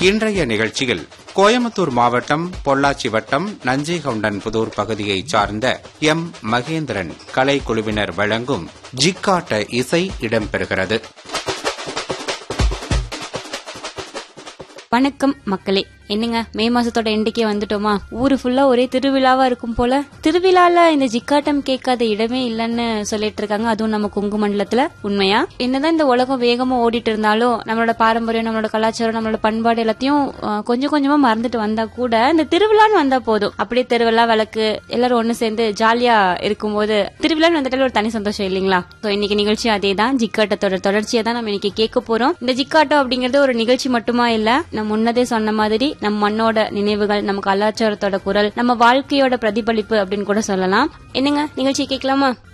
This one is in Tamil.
இன்றைய நிகழ்ச்சியில் கோயம்புத்தூர் மாவட்டம் பொள்ளாச்சி வட்டம் நஞ்சைகவுண்டன் புதூர் பகுதியைச் சார்ந்த எம் மகேந்திரன் கலைக்குழுவினர் வழங்கும் ஜிக்காட்ட இசை இடம்பெறுகிறது வணக்கம் மக்களே என்னங்க மே மாசத்தோட எண்டுக்கே வந்துட்டோமா ஊரு ஃபுல்லா ஒரே திருவிழாவா இருக்கும் போல திருவிழால இந்த ஜிக்காட்டம் கேட்காத இடமே இல்லைன்னு சொல்லிட்டு இருக்காங்க அதுவும் நம்ம குங்கு மண்டலத்துல உண்மையா என்னதான் இந்த உலகம் வேகமா ஓடிட்டு இருந்தாலும் நம்மளோட பாரம்பரியம் நம்மளோட கலாச்சாரம் நம்மளோட பண்பாடு எல்லாத்தையும் அஹ், கொஞ்சம் கொஞ்சமா மறந்துட்டு வந்தா கூட இந்த திருவிழான்னு வந்தா போதும் அப்படியே திருவிழா விளக்கு எல்லாரும் ஒண்ணு சேர்ந்து ஜாலியா இருக்கும்போது திருவிழான்னு வந்துட்டாலே ஒரு தனி சந்தோஷம் இல்லைங்களா So, இன்னைக்கு நிகழ்ச்சி அதே தான் ஜிக்காட்டத்தோட தொடர்ச்சியை தான் நம்ம இன்னைக்கு கேட்க போறோம் இந்த ஜிக்காட்டம் அப்படிங்கறது ஒரு நிகழ்ச்சி மட்டுமா இல்ல நம்ம முன்னதே சொன்ன மாதிரி நம்ம மண்ணோட நினைவுகள் நம்ம கலாச்சாரத்தோட குரல் நம்ம வாழ்க்கையோட பிரதிபலிப்பு அப்படின்னு கூட சொல்லலாம் என்னங்க நிகழ்ச்சி கேட்கலாமா